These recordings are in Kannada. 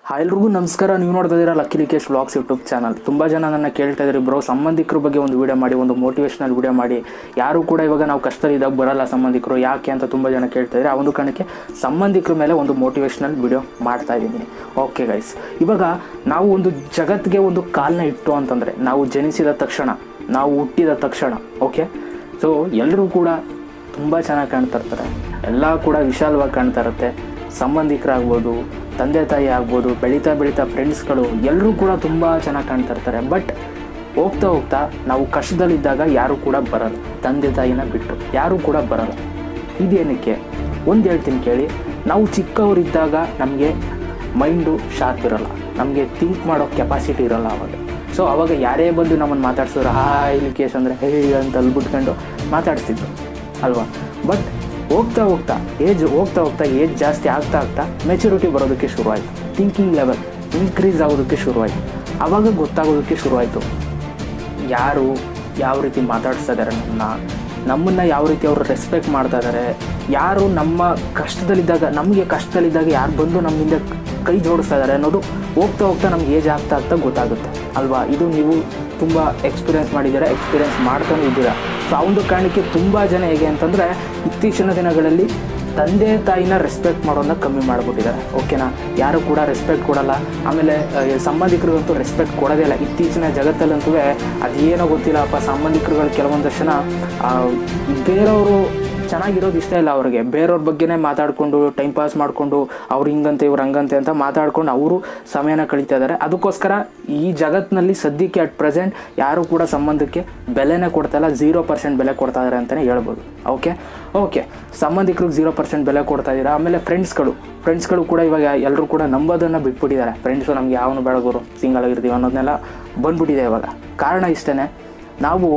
ಹಾಯ್ ಎಲ್ರಿಗೂ ನಮಸ್ಕಾರ ನೀವು ನೋಡ್ತಾ ಇದ್ದೀರಾ Lucky Likesh vlogs YouTube channel ತುಂಬ ಜನ ನನ್ನ ಕೇಳ್ತಾ ಇದ್ದಾರೆ ಬ್ರೋ ಸಂಬಂಧಿಕರ ಬಗ್ಗೆ ಒಂದು ವಿಡಿಯೋ ಮಾಡಿ ಒಂದು ಮೋಟಿವೇಶನಲ್ ವಿಡಿಯೋ ಮಾಡಿ ಯಾರು ಕೂಡ ಇವಾಗ ನಾವು ಕಷ್ಟದಲ್ಲಿದ್ದಾಗ ಬರಲ್ಲ ಸಂಬಂಧಿಕರು ಯಾಕೆ ಅಂತ ತುಂಬ ಜನ ಕೇಳ್ತಾ ಇದ್ದಾರೆ ಆ ಒಂದು ಕಾರಣಕ್ಕೆ ಸಂಬಂಧಿಕರ ಮೇಲೆ ಒಂದು ಮೋಟಿವೇಶನಲ್ ವಿಡಿಯೋ ಮಾಡ್ತಾ ಇದ್ದೀನಿ ಓಕೆ ಗೈಸ್ ಇವಾಗ ನಾವು ಒಂದು ಜಗತ್ತಿಗೆ ಒಂದು ಕಾಲನ್ನ ಇಟ್ಟು ಅಂತಂದರೆ ನಾವು ಜನಿಸಿದ ತಕ್ಷಣ ನಾವು ಹುಟ್ಟಿದ ತಕ್ಷಣ ಓಕೆ ಸೊ ಎಲ್ಲರೂ ಕೂಡ ತುಂಬ ಚೆನ್ನಾಗಿ ಕಾಣ್ತಾ ಇರ್ತಾರೆ ಎಲ್ಲ ಕೂಡ ವಿಶಾಲವಾಗಿ ಕಾಣ್ತಾ ಇರುತ್ತೆ ಸಂಬಂಧಿಕರಾಗ್ಬೋದು ತಂದೆ ತಾಯಿ ಆಗ್ಬೋದು ಬೆಳೀತಾ ಬೆಳೀತಾ ಫ್ರೆಂಡ್ಸ್ಗಳು ಎಲ್ಲರೂ ಕೂಡ ತುಂಬ ಚೆನ್ನಾಗಿ ಕಾಣ್ತಾ ಇರ್ತಾರೆ ಬಟ್ ಹೋಗ್ತಾ ಹೋಗ್ತಾ ನಾವು ಕಷ್ಟದಲ್ಲಿದ್ದಾಗ ಯಾರೂ ಕೂಡ ಬರಲ್ಲ ತಂದೆ ತಾಯಿನ ಬಿಟ್ಟು ಯಾರೂ ಕೂಡ ಬರಲ್ಲ ಇದೇನಕ್ಕೆ ಒಂದು ಹೇಳ್ತೀನಿ ಕೇಳಿ ನಾವು ಚಿಕ್ಕವರಿದ್ದಾಗ ನಮಗೆ ಮೈಂಡು ಶಾರ್ಪ್ ಇರಲ್ಲ ನಮಗೆ ಥಿಂಕ್ ಮಾಡೋ ಕೆಪಾಸಿಟಿ ಇರಲ್ಲ ಅವಾಗ ಸೊ ಅವಾಗ ಯಾರೇ ಬಂದು ನಮ್ಮನ್ನು ಮಾತಾಡ್ಸಿದ್ರು ಹಾಯ್ ಲಿಕೇಶ್ ಅಂದರೆ ಹೇ ಅಂತ ಅಲ್ಬಿಟ್ಕೊಂಡು ಮಾತಾಡ್ತಿದ್ರು ಅಲ್ವಾ ಬಟ್ ಹೋಗ್ತಾ ಹೋಗ್ತಾ ಏಜ್ ಹೋಗ್ತಾ ಹೋಗ್ತಾ ಏಜ್ ಜಾಸ್ತಿ ಆಗ್ತಾ ಆಗ್ತಾ ಮೆಚುರಿಟಿ ಬರೋದಕ್ಕೆ ಶುರುವಾಯಿತು ಥಿಂಕಿಂಗ್ ಲೆವೆಲ್ ಇನ್ಕ್ರೀಸ್ ಆಗೋದಕ್ಕೆ ಶುರುವಾಯಿತು ಆವಾಗ ಗೊತ್ತಾಗೋದಕ್ಕೆ ಶುರುವಾಯಿತು ಯಾರು ಯಾವ ರೀತಿ ಮಾತಾಡ್ಸ್ತಾ ಇದ್ದಾರೆ ನಮ್ಮನ್ನ ನಮ್ಮನ್ನು ಯಾವ ರೀತಿ ಅವರು ರೆಸ್ಪೆಕ್ಟ್ ಮಾಡ್ತಾ ಇದ್ದಾರೆ ಯಾರು ನಮ್ಮ ಕಷ್ಟದಲ್ಲಿದ್ದಾಗ ನಮಗೆ ಕಷ್ಟದಲ್ಲಿದ್ದಾಗ ಯಾರು ಬಂದು ನಮ್ಮಿಂದ ಕೈ ಜೋಡಿಸ್ತಾ ಇದ್ದಾರೆ ಅನ್ನೋದು ಹೋಗ್ತಾ ಹೋಗ್ತಾ ನಮ್ಗೆ ಏಜ್ ಆಗ್ತಾ ಆಗ್ತಾ ಗೊತ್ತಾಗುತ್ತೆ ಅಲ್ವಾ ಇದು ನೀವು ತುಂಬ ಎಕ್ಸ್ಪೀರಿಯೆನ್ಸ್ ಮಾಡಿದ್ದೀರಾ ಎಕ್ಸ್ಪೀರಿಯೆನ್ಸ್ ಮಾಡ್ತಾನೆ ಇದ್ದೀರಾ ಸೊ ಆ ಒಂದು ಕಾರಣಕ್ಕೆ ತುಂಬ ಜನ ಹೇಗೆ ಅಂತಂದರೆ ಇತ್ತೀಚಿನ ದಿನಗಳಲ್ಲಿ ತಂದೆ ತಾಯಿನ ರೆಸ್ಪೆಕ್ಟ್ ಮಾಡೋದನ್ನ ಕಮ್ಮಿ ಮಾಡಿಬಿಟ್ಟಿದ್ದಾರೆ ಓಕೆನಾ ಯಾರು ಕೂಡ ರೆಸ್ಪೆಕ್ಟ್ ಕೊಡಲ್ಲ ಆಮೇಲೆ ಆ, ಸಂಬಂಧಿಕರಿಗಂತೂ ರೆಸ್ಪೆಕ್ಟ್ ಕೊಡೋದೇ ಇಲ್ಲ ಇತ್ತೀಚಿನ ಜಗತ್ತಲ್ಲಂತೂ ಅದೇನೋ ಗೊತ್ತಿಲ್ಲಪ್ಪ ಸಂಬಂಧಿಕರುಗಳು ಕೆಲವೊಂದಷ್ಟು ಜನ ಆ, ಬೇರೆಯವರು ಚೆನ್ನಾಗಿರೋದು ಇಷ್ಟ ಇಲ್ಲ ಅವ್ರಿಗೆ ಬೇರೆಯವ್ರ ಬಗ್ಗೆನೇ ಮಾತಾಡಿಕೊಂಡು ಟೈಮ್ ಪಾಸ್ ಮಾಡಿಕೊಂಡು ಅವ್ರು ಹಿಂಗಂತೆ ಇವ್ರು ಹಂಗಂತೆ ಅಂತ ಮಾತಾಡ್ಕೊಂಡು ಅವರು ಸಮಯನ ಕಳೀತಾ ಇದ್ದಾರೆ ಅದಕ್ಕೋಸ್ಕರ ಈ ಜಗತ್ತಿನಲ್ಲಿ ಸದ್ಯಕ್ಕೆ ಅಟ್ ಪ್ರೆಸೆಂಟ್ ಯಾರು ಕೂಡ ಸಂಬಂಧಕ್ಕೆ ಬೆಲೆನೇ ಕೊಡ್ತಾ ಇಲ್ಲ ಝೀರೋ ಪರ್ಸೆಂಟ್ ಬೆಲೆ ಕೊಡ್ತಾ ಇದ್ದಾರೆ ಅಂತಲೇ ಹೇಳ್ಬೋದು ಓಕೆ ಓಕೆ ಸಂಬಂಧಿಕರಿಗೆ ಝೀರೋ ಪರ್ಸೆಂಟ್ ಬೆಲೆ ಕೊಡ್ತಾ ಇದ್ದಾರೆ ಆಮೇಲೆ ಫ್ರೆಂಡ್ಸ್ಗಳು ಫ್ರೆಂಡ್ಸ್ಗಳು ಕೂಡ ಇವಾಗ ಎಲ್ಲರೂ ಕೂಡ ನಂಬೋದನ್ನು ಬಿಟ್ಬಿಟ್ಟಿದ್ದಾರೆ ಫ್ರೆಂಡ್ಸು ನಮ್ಗೆ ಯಾವನು ಬೆಳಗೋರು ಸಿಂಗಲ್ ಆಗಿರ್ತೀವಿ ಅನ್ನೋದನ್ನೆಲ್ಲ ಬಂದ್ಬಿಟ್ಟಿದೆ ಇವಾಗ ಕಾರಣ ಇಷ್ಟೇ ನಾವು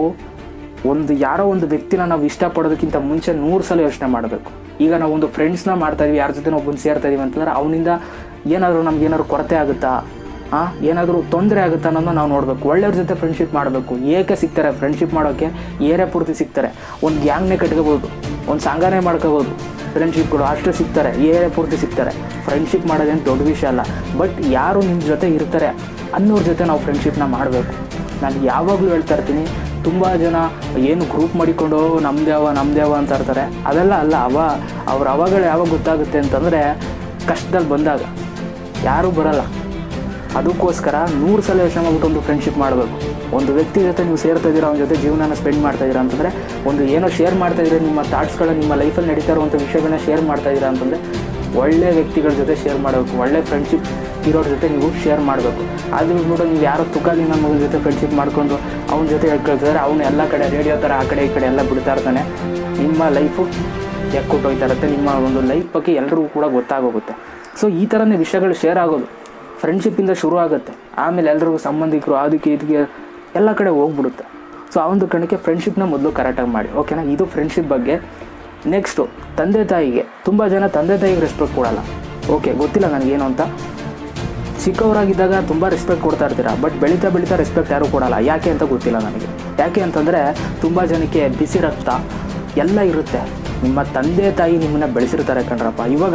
ಒಂದು ಯಾರೋ ಒಂದು ವ್ಯಕ್ತಿನ ನಾವು ಇಷ್ಟಪಡೋದಕ್ಕಿಂತ ಮುಂಚೆ ನೂರು ಸಲ ಯೋಚನೆ ಮಾಡಬೇಕು ಈಗ ನಾವು ಒಂದು ಫ್ರೆಂಡ್ಸ್ನ ಮಾಡ್ತಾ ಇದೀವಿ ಯಾರ ಜೊತೆ ಒಬ್ಬನು ಸೇರ್ತಾ ಇದೀವಿ ಅಂತಂದ್ರೆ ಅವನಿಂದ ಏನಾದರೂ ನಮ್ಗೆ ಏನಾದ್ರು ಕೊರತೆ ಆಗುತ್ತಾ ಹಾಂ ಏನಾದರೂ ತೊಂದರೆ ಆಗುತ್ತಾ ಅನ್ನೋದನ್ನ ನಾವು ನೋಡಬೇಕು ಒಳ್ಳೆಯವ್ರ ಜೊತೆ ಫ್ರೆಂಡ್ಶಿಪ್ ಮಾಡಬೇಕು ಏಕೆ ಸಿಗ್ತಾರೆ ಫ್ರೆಂಡ್ಶಿಪ್ ಮಾಡೋಕ್ಕೆ ಏರೇ ಪೂರ್ತಿ ಸಿಗ್ತಾರೆ ಒಂದು ಗ್ಯಾಂಗ್ನೇ ಕಟ್ಕೋಬೋದು ಒಂದು ಸಂಘನೇ ಮಾಡ್ಕೋಬೋದು ಫ್ರೆಂಡ್ಶಿಪ್ಗಳು ಅಷ್ಟು ಸಿಗ್ತಾರೆ ಏರೇ ಪೂರ್ತಿ ಸಿಗ್ತಾರೆ ಫ್ರೆಂಡ್ಶಿಪ್ ಮಾಡೋದೇನು ದೊಡ್ಡ ವಿಷಯ ಅಲ್ಲ ಬಟ್ ಯಾರು ನಿಮ್ಮ ಜೊತೆ ಇರ್ತಾರೆ ಅನ್ನೋರ ಜೊತೆ ನಾವು ಫ್ರೆಂಡ್ಶಿಪ್ನ ಮಾಡಬೇಕು ನಾನು ಯಾವಾಗಲೂ ಹೇಳ್ತಾ ಇರ್ತೀನಿ ತುಂಬ ಜನ ಏನು ಗ್ರೂಪ್ ಮಾಡಿಕೊಂಡು ನಮ್ದೇ ಅವ ನಮ್ದೇ ಅವ ಅಂತ ಇರ್ತಾರೆ ಅದೆಲ್ಲ ಅಲ್ಲ ಅವ ಅವ್ರ ಅವಾಗಳು ಯಾವಾಗ ಗೊತ್ತಾಗುತ್ತೆ ಅಂತಂದರೆ ಕಷ್ಟದಲ್ಲಿ ಬಂದಾಗ ಯಾರೂ ಬರಲ್ಲ ಅದಕ್ಕೋಸ್ಕರ ನೂರು ಸಲ ಯೋಚನೆ ಮಾಡ್ಬಿಟ್ಟು ಒಂದು ಫ್ರೆಂಡ್ಶಿಪ್ ಮಾಡಬೇಕು ಒಂದು ವ್ಯಕ್ತಿ ಜೊತೆ ನೀವು ಸೇರ್ತಾ ಇದ್ದೀರಾ ಅವನ ಜೊತೆ ಜೀವನನ ಸ್ಪೆಂಡ್ ಮಾಡ್ತಾ ಇದ್ದೀರಾ ಅಂತಂದರೆ ಒಂದು ಏನೋ ಶೇರ್ ಮಾಡ್ತಾ ಇದ್ದೀರಾ ನಿಮ್ಮ ಥಾಟ್ಸ್ಗಳ ನಿಮ್ಮ ಲೈಫಲ್ಲಿ ನಡೀತಾ ಇರುವಂಥ ವಿಷಯಗಳನ್ನ ಶೇರ್ ಮಾಡ್ತಾ ಇದ್ದೀರಾ ಅಂತಂದರೆ ಒಳ್ಳೆ ವ್ಯಕ್ತಿಗಳ ಜೊತೆ ಶೇರ್ ಮಾಡಬೇಕು ಒಳ್ಳೆ ಫ್ರೆಂಡ್ಶಿಪ್ ಇರೋರ ಜೊತೆ ನೀವು ಶೇರ್ ಮಾಡಬೇಕು ಅದು ಬಿಟ್ಬಿಟ್ಟು ನೀವು ಯಾರೋ ತುಕಾಲಿ ನನ್ನ ಮಗನ ಜೊತೆ ಫ್ರೆಂಡ್ಶಿಪ್ ಮಾಡ್ಕೊಂಡು ಅವನ ಜೊತೆ ಹೇಳ್ಕೊಳ್ತಾರೆ ಅವನು ಎಲ್ಲ ಕಡೆ ರೇಡಿಯೋ ಥರ ಆ ಕಡೆ ಈ ಕಡೆ ಎಲ್ಲ ಬಿಡ್ತಾ ಇರ್ತಾನೆ ನಿಮ್ಮ ಲೈಫು ಹೋಗ್ತಾ ಇರುತ್ತೆ ನಿಮ್ಮ ಒಂದು ಲೈಫ್ ಬಗ್ಗೆ ಎಲ್ರಿಗೂ ಕೂಡ ಗೊತ್ತಾಗೋಗುತ್ತೆ ಸೊ ಈ ಥರನೇ ವಿಷಯಗಳು ಶೇರ್ ಆಗೋದು ಫ್ರೆಂಡ್ಶಿಪ್ಪಿಂದ ಶುರು ಆಗುತ್ತೆ ಆಮೇಲೆ ಎಲ್ರಿಗೂ ಸಂಬಂಧಿಕರು ಅದಕ್ಕೆ ಇದಕ್ಕೆ ಎಲ್ಲ ಕಡೆ ಹೋಗ್ಬಿಡುತ್ತೆ ಸೊ ಆ ಒಂದು ಕಾರಣಕ್ಕೆ ಫ್ರೆಂಡ್ಶಿಪ್ನ ಮೊದಲು ಕರೆಕ್ಟಾಗಿ ಮಾಡಿ ಓಕೆನಾ ಇದು ಫ್ರೆಂಡ್ಶಿಪ್ ಬಗ್ಗೆ ನೆಕ್ಸ್ಟು ತಂದೆ ತಾಯಿಗೆ ತುಂಬ ಜನ ತಂದೆ ತಾಯಿಗೆ ರೆಸ್ಪೆಕ್ಟ್ ಕೊಡಲ್ಲ ಓಕೆ ಗೊತ್ತಿಲ್ಲ ನನಗೇನು ಅಂತ ಚಿಕ್ಕವರಾಗಿದ್ದಾಗ ತುಂಬ ರೆಸ್ಪೆಕ್ಟ್ ಕೊಡ್ತಾ ಇರ್ತೀರಾ ಬಟ್ ಬೆಳೀತಾ ಬೆಳೀತಾ ರೆಸ್ಪೆಕ್ಟ್ ಯಾರೂ ಕೊಡಲ್ಲ ಯಾಕೆ ಅಂತ ಗೊತ್ತಿಲ್ಲ ನನಗೆ ಯಾಕೆ ಅಂತಂದರೆ ತುಂಬ ಜನಕ್ಕೆ ಬಿಸಿ ರಕ್ತ ಎಲ್ಲ ಇರುತ್ತೆ ನಿಮ್ಮ ತಂದೆ ತಾಯಿ ನಿಮ್ಮನ್ನ ಬೆಳೆಸಿರ್ತಾರೆ ಕಣ್ರಪ್ಪ ಇವಾಗ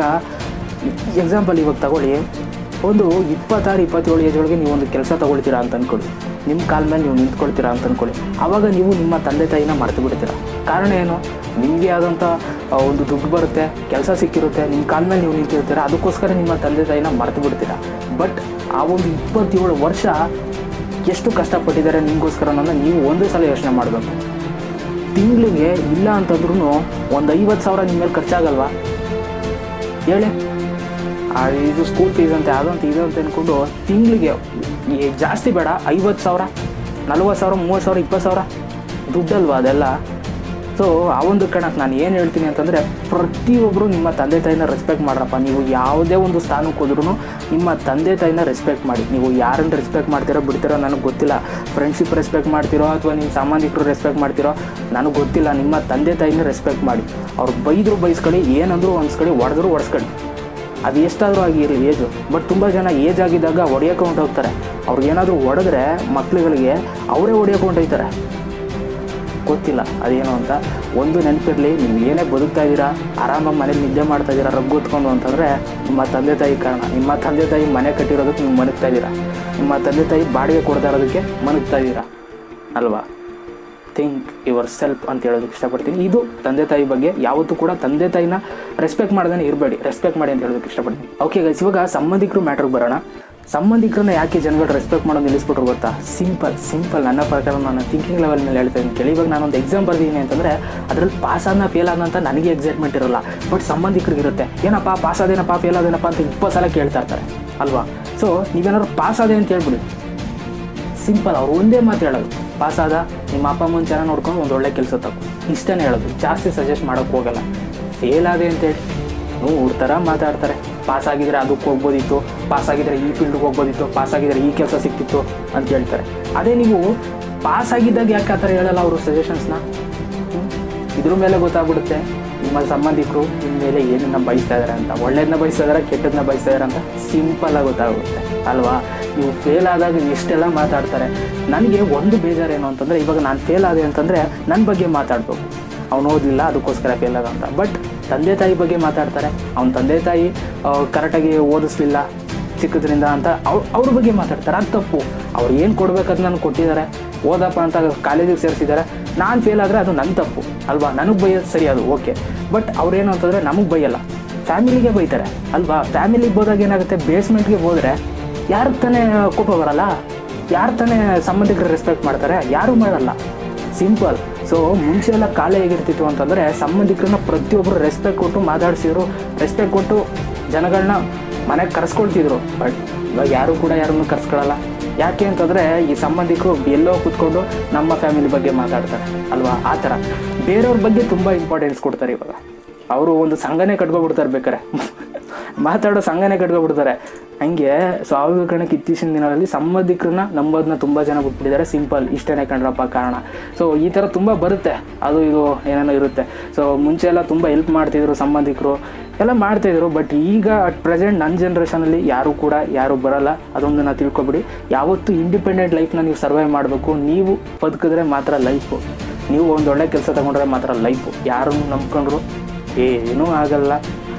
ಎಕ್ಸಾಂಪಲ್ ಇವಾಗ ತಗೊಳ್ಳಿ ಒಂದು ಇಪ್ಪತ್ತಾರು ಇಪ್ಪತ್ತೇಳು ಏಜ್ ಒಳಗೆ ನೀವು ಒಂದು ಕೆಲಸ ತಗೊಳ್ತೀರಾ ಅಂತ ಅಂದ್ಕೊಳ್ಳಿ ನಿಮ್ಮ ಕಾಲ ಮೇಲೆ ನೀವು ನಿಂತ್ಕೊಳ್ತೀರಾ ಅಂತ ಅಂದ್ಕೊಳ್ಳಿ ಆವಾಗ ನೀವು ನಿಮ್ಮ ತಂದೆ ತಾಯಿನ ಮರೆತು ಬಿಡ್ತೀರಾ ಕಾರಣ ಏನು ನಿಮಗೆ ಆದಂಥ ಆ, ಒಂದು ದುಡ್ಡು ಬರುತ್ತೆ ಕೆಲಸ ಸಿಕ್ಕಿರುತ್ತೆ ನಿಮ್ಮ ಕಾಲ ಮೇಲೆ ನೀವು ನಿಂತಿರ್ತೀರ ಅದಕ್ಕೋಸ್ಕರ ನಿಮ್ಮ ತಂದೆ ತಾಯಿನ ಮರೆತು ಬಿಡ್ತೀರಾ ಬಟ್ ಆ ಒಂದು ಇಪ್ಪತ್ತೇಳು ವರ್ಷ ಎಷ್ಟು ಕಷ್ಟಪಟ್ಟಿದ್ದಾರೆ ನಿಮಗೋಸ್ಕರ ಅನ್ನೋದನ್ನ ನೀವು ಒಂದೇ ಸಲ ಯೋಚನೆ ಮಾಡಬೇಕು ತಿಂಗಳಿಗೆ ಇಲ್ಲ ಅಂತಂದ್ರೂ ಒಂದು ಐವತ್ತು ಸಾವಿರ ನಿಮ್ಮ ಮೇಲೆ ಖರ್ಚಾಗಲ್ವಾ ಹೇಳಿ ಆ ಇದು ಸ್ಕೂಲ್ ಫೀಸ್ ಅಂತ ಅದಂತ ಇದು ಅಂತ ಅಂದ್ಕೊಂಡು ತಿಂಗಳಿಗೆ ಜಾಸ್ತಿ ಬೇಡ ಐವತ್ತು ಸಾವಿರ ನಲ್ವತ್ತು ಸಾವಿರ ಮೂವತ್ತು ಸಾವಿರ ಇಪ್ಪತ್ತು ಸಾವಿರ ದುಡ್ಡಲ್ವಾ ಅದೆಲ್ಲ ಸೊ ಆ ಒಂದು ಕಾರಣಕ್ಕೆ ನಾನು ಏನು ಹೇಳ್ತೀನಿ ಅಂತಂದರೆ ಪ್ರತಿಯೊಬ್ಬರು ನಿಮ್ಮ ತಂದೆ ತಾಯಿನ ರೆಸ್ಪೆಕ್ಟ್ ಮಾಡ್ರಪ್ಪ ನೀವು ಯಾವುದೇ ಒಂದು ಸ್ಥಾನಕ್ಕೆ ಹೋದ್ರೂ ನಿಮ್ಮ ತಂದೆ ತಾಯಿನ ರೆಸ್ಪೆಕ್ಟ್ ಮಾಡಿ ನೀವು ಯಾರನ್ನು ರೆಸ್ಪೆಕ್ಟ್ ಮಾಡ್ತೀರೋ ಬಿಡ್ತೀರೋ ನನಗೆ ಗೊತ್ತಿಲ್ಲ ಫ್ರೆಂಡ್ಶಿಪ್ ರೆಸ್ಪೆಕ್ಟ್ ಮಾಡ್ತೀರೋ ಅಥವಾ ನಿಮ್ಮ ಸಂಬಂಧಿಕರು ರೆಸ್ಪೆಕ್ಟ್ ಮಾಡ್ತೀರೋ ನನಗೆ ಗೊತ್ತಿಲ್ಲ ನಿಮ್ಮ ತಂದೆ ತಾಯಿನ ರೆಸ್ಪೆಕ್ಟ್ ಮಾಡಿ ಅವ್ರು ಬೈದ್ರು ಬೈಸ್ಕೊಳ್ಳಿ ಏನಂದ್ರು ಅನ್ಸ್ಕೊಳ್ಳಿ ಹೊಡೆದ್ರು ಹೊಡೆಸ್ಕೊಳ್ಳಿ ಅದು ಎಷ್ಟಾದರೂ ಆಗಿರಲಿ ಏಜು ಬಟ್ ತುಂಬ ಜನ ಏಜ್ ಆಗಿದ್ದಾಗ ಹೊಡೆಯೋಕೆ ಹೊಂಟೋಗ್ತಾರೆ ಅವ್ರಿಗೆ ಏನಾದರೂ ಹೊಡೆದ್ರೆ ಮಕ್ಳುಗಳಿಗೆ ಅವರೇ ಹೊಡೆಯೋಕೆ ಹೊಂಟೋಯ್ತಾರೆ ಗೊತ್ತಿಲ್ಲ ಅದೇನು ಅಂತ ಒಂದು ನೆನಪಿರಲಿ ನೀವು ಏನೇ ಬದುಕ್ತಾ ಇದ್ದೀರಾ ಆರಾಮಾಗಿ ಮನೇಲಿ ನಿದ್ದೆ ಮಾಡ್ತಾ ಇದ್ದೀರಾ ರಗ್ಗು ಹೊತ್ಕೊಂಡು ಅಂತಂದರೆ ನಿಮ್ಮ ತಂದೆ ತಾಯಿ ಕಾರಣ ನಿಮ್ಮ ತಂದೆ ತಾಯಿ ಮನೆ ಕಟ್ಟಿರೋದಕ್ಕೆ ನೀವು ಮನಗ್ತಾ ಇದ್ದೀರಾ ನಿಮ್ಮ ತಂದೆ ತಾಯಿ ಬಾಡಿಗೆ ಕೊಡ್ತಾ ಇರೋದಕ್ಕೆ ಮನಗ್ತಾ ಇದ್ದೀರಾ ಅಲ್ವಾ ಥಿಂಕ್ ಯುವರ್ ಸೆಲ್ಫ್ ಅಂತ ಹೇಳೋದಕ್ಕೆ ಇಷ್ಟಪಡ್ತೀನಿ ಇದು ತಂದೆ ತಾಯಿ ಬಗ್ಗೆ ಯಾವತ್ತೂ ಕೂಡ ತಂದೆ ತಾಯಿನ ರೆಸ್ಪೆಕ್ಟ್ ಮಾಡ್ದೇ ಇರಬೇಡಿ ರೆಸ್ಪೆಕ್ಟ್ ಮಾಡಿ ಅಂತ ಹೇಳೋದಕ್ಕೆ ಇಷ್ಟಪಡ್ತೀನಿ ಓಕೆ ಗೈಸ್ ಇವಾಗ ಸಂಬಂಧಿಕರು ಮ್ಯಾಟ್ರಿಗೆ ಬರೋಣ ಸಂಬಂಧಿಕರನ್ನ ಯಾಕೆ ಜನಗಳು ರೆಸ್ಪೆಕ್ಟ್ ಮಾಡೋದು ನಿಲ್ಲಿಸ್ಬಿಟ್ರು ಗೊತ್ತಾ ಸಿಂಪಲ್ ಸಿಂಪಲ್ ನನ್ನ ಪ್ರಕಾರ ನಾನು ಥಿಂಕಿಂಗ್ ಲೆವೆಲ್ ಮೇಲೆ ಹೇಳ್ತಾ ಇದ್ದೀನಿ ಕೇಳಿ ಇವಾಗ ನಾನೊಂದು ಎಕ್ಸಾಮ್ ಬರ್ದಿದ್ದೀನಿ ಅಂತಂದರೆ ಅದರಲ್ಲಿ ಪಾಸ್ ಆದ್ನ ಫೇಲ್ ಆದಂತ ನನಗೆ ಎಕ್ಸೈಟ್ಮೆಂಟ್ ಇರಲ್ಲ ಬಟ್ ಸಂಬಂಧಿಕರಿಗೆ ಇರುತ್ತೆ ಏನಪ್ಪ ಪಾಸ್ ಆದೇನಪ್ಪ ಫೇಲ್ ಆದೇನಪ್ಪ ಅಂತ ಇಪ್ಪತ್ತು ಸಲ ಕೇಳ್ತಾ ಇರ್ತಾರೆ ಅಲ್ವಾ ಸೊ ನೀವೇನಾದ್ರು ಪಾಸ್ ಆದೆ ಅಂತ ಹೇಳ್ಬಿಡಿ ಸಿಂಪಲ್ ಅವ್ರು ಒಂದೇ ಮಾತು ಹೇಳೋದು ಪಾಸ್ ಆದ ನಿಮ್ಮ ಅಪ್ಪ ಅಮ್ಮನ ಚೆನ್ನಾಗಿ ನೋಡ್ಕೊಂಡು ಒಂದು ಒಳ್ಳೆ ಕೆಲಸ ತಗೋ ಇಷ್ಟೇ ಹೇಳೋದು ಜಾಸ್ತಿ ಸಜೆಸ್ಟ್ ಮಾಡೋಕ್ಕೆ ಹೋಗಲ್ಲ ಫೇಲ್ ಆದೆ ಅಂತೇಳಿ ನೂರು ಥರ ಮಾತಾಡ್ತಾರೆ ಪಾಸ್ ಆಗಿದ್ರೆ ಅದಕ್ಕೆ ಹೋಗ್ಬೋದಿತ್ತು ಪಾಸ್ ಆಗಿದ್ರೆ ಈ ಫೀಲ್ಡ್ಗೆ ಹೋಗ್ಬೋದಿತ್ತು ಪಾಸ್ ಆಗಿದ್ರೆ ಈ ಕೆಲಸ ಸಿಕ್ತಿತ್ತು ಅಂತ ಹೇಳ್ತಾರೆ ಅದೇ ನೀವು ಪಾಸ್ ಆಗಿದ್ದಾಗ ಯಾಕೆ ಆ ಥರ ಹೇಳಲ್ಲ ಅವರು ಸಜೆಷನ್ಸ್ನ ಇದ್ರ ಮೇಲೆ ಗೊತ್ತಾಗ್ಬಿಡುತ್ತೆ ನಿಮ್ಮ ಸಂಬಂಧಿಕರು ನಿಮ್ಮ ಮೇಲೆ ಏನನ್ನ ಬಯಸ್ತಾ ಇದಾರೆ ಅಂತ ಒಳ್ಳೇದನ್ನ ಬಯಸ್ತಾ ಇದಾರೆ ಕೆಟ್ಟದನ್ನ ಬಯಸ್ತಾ ಇದಾರೆ ಅಂತ ಸಿಂಪಲ್ ಆಗಿ ಗೊತ್ತಾಗುತ್ತೆ ಅಲ್ವಾ ನೀವು ಫೇಲ್ ಆದಾಗ ಎಷ್ಟೆಲ್ಲ ಮಾತಾಡ್ತಾರೆ ನನಗೆ ಒಂದು ಬೇಜಾರೇನು ಅಂತಂದರೆ ಇವಾಗ ನಾನು ಫೇಲ್ ಆದೆ ಅಂತಂದರೆ ನನ್ನ ಬಗ್ಗೆ ಮಾತಾಡ್ಬೇಕು ಅವ್ನು ಓದಲಿಲ್ಲ ಅದಕ್ಕೋಸ್ಕರ ಫೇಲ್ ಆದ ಅಂತ ಬಟ್ ತಂದೆ ತಾಯಿ ಬಗ್ಗೆ ಮಾತಾಡ್ತಾರೆ ಅವ್ನ ತಂದೆ ತಾಯಿ ಕರೆಕ್ಟಾಗಿ ಓದಿಸ್ಲಿಲ್ಲ ಚಿಕ್ಕದ್ರಿಂದ ಅಂತ ಅವ್ರ ಅವ್ರ ಬಗ್ಗೆ ಮಾತಾಡ್ತಾರೆ ಅದು ತಪ್ಪು ಅವ್ರು ಏನು ಕೊಡ್ಬೇಕಂತ ನಾನು ಕೊಟ್ಟಿದ್ದಾರೆ ಓದಪ್ಪ ಅಂತ ಕಾಲೇಜಿಗೆ ಸೇರಿಸಿದ್ದಾರೆ ನಾನು ಫೇಲ್ ಆದರೆ ಅದು ನನ್ನ ತಪ್ಪು ಅಲ್ವಾ ನನಗೆ ಬೈಯೋದು ಸರಿ ಅದು ಓಕೆ ಬಟ್ ಅವ್ರೇನು ಅಂತಂದರೆ ನಮಗೆ ಬೈಯಲ್ಲ ಫ್ಯಾಮಿಲಿಗೆ ಬೈತಾರೆ ಅಲ್ವಾ ಫ್ಯಾಮಿಲಿಗೆ ಹೋದಾಗ ಏನಾಗುತ್ತೆ ಬೇಸ್ಮೆಂಟ್ಗೆ ಹೋದರೆ ಯಾರು ತಾನೇ ಕೋಪ ಬರಲ್ಲ ಯಾರು ತಾನೇ ಸಂಬಂಧಿಕರು ರೆಸ್ಪೆಕ್ಟ್ ಮಾಡ್ತಾರೆ ಯಾರೂ ಮಾಡಲ್ಲ ಸಿಂಪಲ್ ಸೊ ಮುಂಚೆ ಎಲ್ಲ ಕಾಲ ಹೇಗಿರ್ತಿತ್ತು ಅಂತಂದರೆ ಸಂಬಂಧಿಕರನ್ನ ಪ್ರತಿಯೊಬ್ಬರು ರೆಸ್ಪೆಕ್ಟ್ ಕೊಟ್ಟು ಮಾತಾಡ್ಸಿದ್ರು ರೆಸ್ಪೆಕ್ಟ್ ಕೊಟ್ಟು ಜನಗಳನ್ನ ಮನೆಗೆ ಕರ್ಸ್ಕೊಳ್ತಿದ್ರು ಬಟ್ ಇವಾಗ ಯಾರು ಕೂಡ ಯಾರನ್ನು ಕರ್ಸ್ಕೊಳ್ಳಲ್ಲ ಯಾಕೆ ಅಂತಂದರೆ ಈ ಸಂಬಂಧಿಕರು ಎಲ್ಲೋ ಕೂತ್ಕೊಂಡು ನಮ್ಮ ಫ್ಯಾಮಿಲಿ ಬಗ್ಗೆ ಮಾತಾಡ್ತಾರೆ ಅಲ್ವಾ ಆ ಥರ ಬೇರೆಯವ್ರ ಬಗ್ಗೆ ತುಂಬ ಇಂಪಾರ್ಟೆನ್ಸ್ ಕೊಡ್ತಾರೆ ಇವಾಗ ಅವರು ಒಂದು ಸಂಘನೇ ಕಟ್ಕೊಬಿಡ್ತಾರೆ ಬೇಕಾರೆ ಮಾತಾಡೋ ಸಂಘನೇ ಕಟ್ಕೊಬಿಡ್ತಾರೆ ಹಂಗೆ ಸ್ವಾಭಿಕರಣಕ್ಕೆ ಇತ್ತೀಚಿನ ದಿನಗಳಲ್ಲಿ ಸಂಬಂಧಿಕರನ್ನ ನಂಬೋದನ್ನ ತುಂಬ ಜನ ಬಿಟ್ಬಿಟ್ಟಿದ್ದಾರೆ ಸಿಂಪಲ್ ಇಷ್ಟೇನೆ ಕಂಡ್ರಪ್ಪ ಕಾರಣ ಸೊ ಈ ಥರ ತುಂಬ ಬರುತ್ತೆ ಅದು ಇದು ಏನೇನೋ ಇರುತ್ತೆ ಸೊ ಮುಂಚೆ ಎಲ್ಲ ತುಂಬ ಹೆಲ್ಪ್ ಮಾಡ್ತಿದ್ರು ಸಂಬಂಧಿಕರು ಎಲ್ಲ ಮಾಡ್ತಾಯಿದ್ರು ಬಟ್ ಈಗ ಅಟ್ ಪ್ರೆಸೆಂಟ್ ನನ್ನ ಜನ್ರೇಷನಲ್ಲಿ ಯಾರು ಕೂಡ ಯಾರು ಬರಲ್ಲ ಅದೊಂದನ್ನು ತಿಳ್ಕೊಬಿಡಿ ಯಾವತ್ತು ಇಂಡಿಪೆಂಡೆಂಟ್ ಲೈಫ್ನ ನೀವು ಸರ್ವೈವ್ ಮಾಡಬೇಕು ನೀವು ಬದುಕಿದ್ರೆ ಮಾತ್ರ ಲೈಫು ನೀವು ಒಂದು ಒಳ್ಳೆ ಕೆಲಸ ತಗೊಂಡ್ರೆ ಮಾತ್ರ ಲೈಫು ಯಾರನ್ನು ನಂಬ್ಕೊಂಡ್ರು ಏನೂ ಆಗಲ್ಲ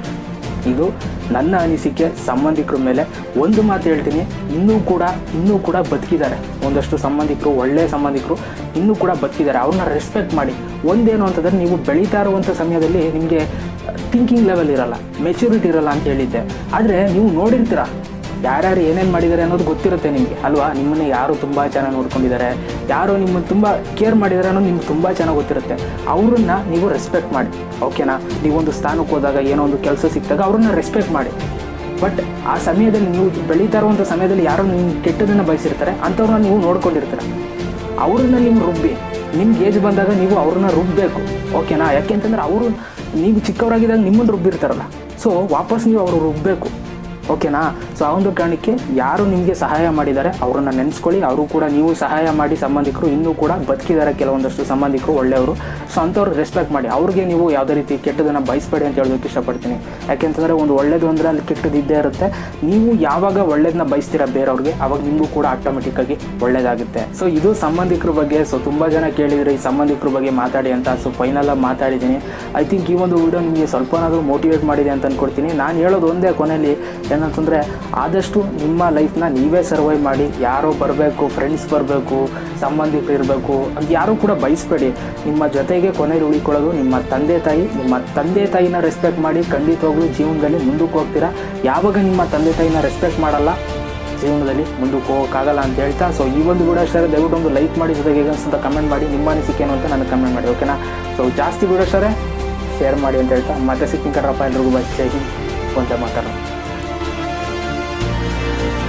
ಇದು ನನ್ನ ಅನಿಸಿಕೆ ಸಂಬಂಧಿಕರ ಮೇಲೆ ಒಂದು ಮಾತು ಹೇಳ್ತೀನಿ ಇನ್ನೂ ಕೂಡ ಇನ್ನೂ ಕೂಡ ಬದುಕಿದ್ದಾರೆ ಒಂದಷ್ಟು ಸಂಬಂಧಿಕರು ಒಳ್ಳೆಯ ಸಂಬಂಧಿಕರು ಇನ್ನೂ ಕೂಡ ಬದುಕಿದ್ದಾರೆ ಅವ್ರನ್ನ ರೆಸ್ಪೆಕ್ಟ್ ಮಾಡಿ ಒಂದೇನು ಅಂತಂದರೆ ನೀವು ಬೆಳೀತಾ ಇರುವಂಥ ಸಮಯದಲ್ಲಿ ನಿಮಗೆ ಥಿಂಕಿಂಗ್ ಲೆವೆಲ್ ಇರಲ್ಲ ಮೆಚುರಿಟಿ ಇರಲ್ಲ ಅಂತ ಹೇಳಿದ್ದೆ ಆದರೆ ನೀವು ನೋಡಿರ್ತೀರ ಯಾರ್ಯಾರು ಏನೇನು ಮಾಡಿದ್ದಾರೆ ಅನ್ನೋದು ಗೊತ್ತಿರುತ್ತೆ ನಿಮಗೆ ಅಲ್ವಾ ನಿಮ್ಮನ್ನ ಯಾರು ತುಂಬ ಚೆನ್ನಾಗಿ ನೋಡ್ಕೊಂಡಿದ್ದಾರೆ ಯಾರು ನಿಮ್ಮನ್ನು ತುಂಬ ಕೇರ್ ಮಾಡಿದ್ದಾರೆ ಅನ್ನೋದು ನಿಮ್ಗೆ ತುಂಬ ಚೆನ್ನಾಗಿ ಗೊತ್ತಿರುತ್ತೆ ಅವ್ರನ್ನ ನೀವು ರೆಸ್ಪೆಕ್ಟ್ ಮಾಡಿ ಓಕೆನಾ ನೀವೊಂದು ಸ್ಥಾನಕ್ಕೆ ಹೋದಾಗ ಏನೋ ಒಂದು ಕೆಲಸ ಸಿಕ್ಕಿದಾಗ ಅವ್ರನ್ನ ರೆಸ್ಪೆಕ್ಟ್ ಮಾಡಿ ಬಟ್ ಆ ಸಮಯದಲ್ಲಿ ನೀವು ಬೆಳೀತಾ ಇರುವಂಥ ಸಮಯದಲ್ಲಿ ಯಾರೋ ನಿಮ್ಮ ಕೆಟ್ಟದನ್ನು ಬಯಸಿರ್ತಾರೆ ಅಂಥವ್ರನ್ನ ನೀವು ನೋಡ್ಕೊಂಡಿರ್ತೀರ ಅವ್ರನ್ನ ನೀವು ರುಬ್ಬಿ ನಿಮ್ಗೆ ಏಜ್ ಬಂದಾಗ ನೀವು ಅವ್ರನ್ನ ರುಬ್ಬಬೇಕು ಓಕೆನಾ ಯಾಕೆಂತಂದ್ರೆ ಅವರು ನೀವು ಚಿಕ್ಕವರಾಗಿದ್ದಾಗ ನಿಮ್ಮನ್ನು ರುಬ್ಬಿರ್ತಾರಲ್ಲ ಸೊ ವಾಪಸ್ ನೀವು ಅವರು ರುಬ್ಬಬೇಕು ಓಕೆನಾ ಸೊ ಆ ಒಂದು ಕಾರಣಕ್ಕೆ ಯಾರು ನಿಮಗೆ ಸಹಾಯ ಮಾಡಿದ್ದಾರೆ ಅವರನ್ನು ನೆನೆಸ್ಕೊಳ್ಳಿ ಅವರು ಕೂಡ ನೀವು ಸಹಾಯ ಮಾಡಿ ಸಂಬಂಧಿಕರು ಇನ್ನೂ ಕೂಡ ಬದುಕಿದ್ದಾರೆ ಕೆಲವೊಂದಷ್ಟು ಸಂಬಂಧಿಕರು ಒಳ್ಳೆಯವರು ಸೊ ಅಂಥವ್ರು ರೆಸ್ಪೆಕ್ಟ್ ಮಾಡಿ ಅವ್ರಿಗೆ ನೀವು ಯಾವುದೇ ರೀತಿ ಕೆಟ್ಟದನ್ನು ಬಯಸಬೇಡಿ ಅಂತ ಹೇಳೋದಕ್ಕೆ ಇಷ್ಟಪಡ್ತೀನಿ ಯಾಕೆಂತಂದರೆ ಒಂದು ಒಳ್ಳೇದು ಅಂದರೆ ಅಲ್ಲಿ ಕೆಟ್ಟದ್ದು ಇದ್ದೇ ಇರುತ್ತೆ ನೀವು ಯಾವಾಗ ಒಳ್ಳೇದನ್ನ ಬಯಸ್ತೀರಾ ಬೇರೆಯವ್ರಿಗೆ ಅವಾಗ ನಿಮಗೂ ಕೂಡ ಆಟೋಮೆಟಿಕ್ಕಾಗಿ ಒಳ್ಳೇದಾಗುತ್ತೆ ಸೊ ಇದು ಸಂಬಂಧಿಕರ ಬಗ್ಗೆ ಸೊ ತುಂಬ ಜನ ಕೇಳಿದರೆ ಈ ಸಂಬಂಧಿಕರ ಬಗ್ಗೆ ಮಾತಾಡಿ ಅಂತ ಸೊ ಫೈನಲಾಗಿ ಮಾತಾಡಿದ್ದೀನಿ ಐ ಥಿಂಕ್ ಈ ಒಂದು ವಿಡಿಯೋ ನಿಮಗೆ ಸ್ವಲ್ಪನಾದರೂ ಮೋಟಿವೇಟ್ ಮಾಡಿದೆ ಅಂತ ಅಂದ್ಕೊಡ್ತೀನಿ ನಾನು ಹೇಳೋದು ಒಂದೇ ಕೊನೆಯಲ್ಲಿ ಏನಂತಂದರೆ ಆದಷ್ಟು ನಿಮ್ಮ ಲೈಫ್ನ ನೀವೇ ಸರ್ವೈವ್ ಮಾಡಿ ಯಾರೋ ಬರಬೇಕು ಫ್ರೆಂಡ್ಸ್ ಬರಬೇಕು ಸಂಬಂಧಿಕರು ಇರಬೇಕು ಅದು ಯಾರೂ ಕೂಡ ಬಯಸ್ಬೇಡಿ ನಿಮ್ಮ ಜೊತೆಗೆ ಕೊನೆಯಲ್ಲಿ ಉಳಿಕೊಳ್ಳೋದು ನಿಮ್ಮ ತಂದೆ ತಾಯಿ ನಿಮ್ಮ ತಂದೆ ತಾಯಿನ ರೆಸ್ಪೆಕ್ಟ್ ಮಾಡಿ ಖಂಡಿತವಾಗ್ಲೂ ಜೀವನದಲ್ಲಿ ಮುಂದಕ್ಕೆ ಹೋಗ್ತೀರಾ ಯಾವಾಗ ನಿಮ್ಮ ತಂದೆ ತಾಯಿನ ರೆಸ್ಪೆಕ್ಟ್ ಮಾಡಲ್ಲ ಜೀವನದಲ್ಲಿ ಮುಂದಕ್ಕೆ ಹೋಗೋಕ್ಕಾಗಲ್ಲ ಅಂತ ಹೇಳ್ತಾ ಸೊ ಈ ಒಂದು ವಿಡಿಯೋ ಅಷ್ಟೇ ದಯವಿಟ್ಟು ಒಂದು ಲೈಕ್ ಮಾಡಿ ಜೊತೆಗೆ ಹೇಗೆ ಅನ್ಸುತ್ತೆ ಕಮೆಂಟ್ ಮಾಡಿ ನಿಮ್ಮ ಅನಿಸಿಕೆ ಏನು ಅಂತ ನನಗೆ ಕಮೆಂಟ್ ಮಾಡಿ ಓಕೆನಾ ಸೊ ಜಾಸ್ತಿ ವಿಡಿಯೋ ಅಷ್ಟೇ ಶೇರ್ ಮಾಡಿ ಅಂತ ಹೇಳ್ತಾ ಮತ್ತೆ ಸಿಕ್ಕಿಂಕರಪ್ಪ ಎಲ್ರಿಗೂ ಬಾಯ್ ಜೈ ಹಿಂದ್ ಕೊಂಚ ಮಾತಾಡೋಣ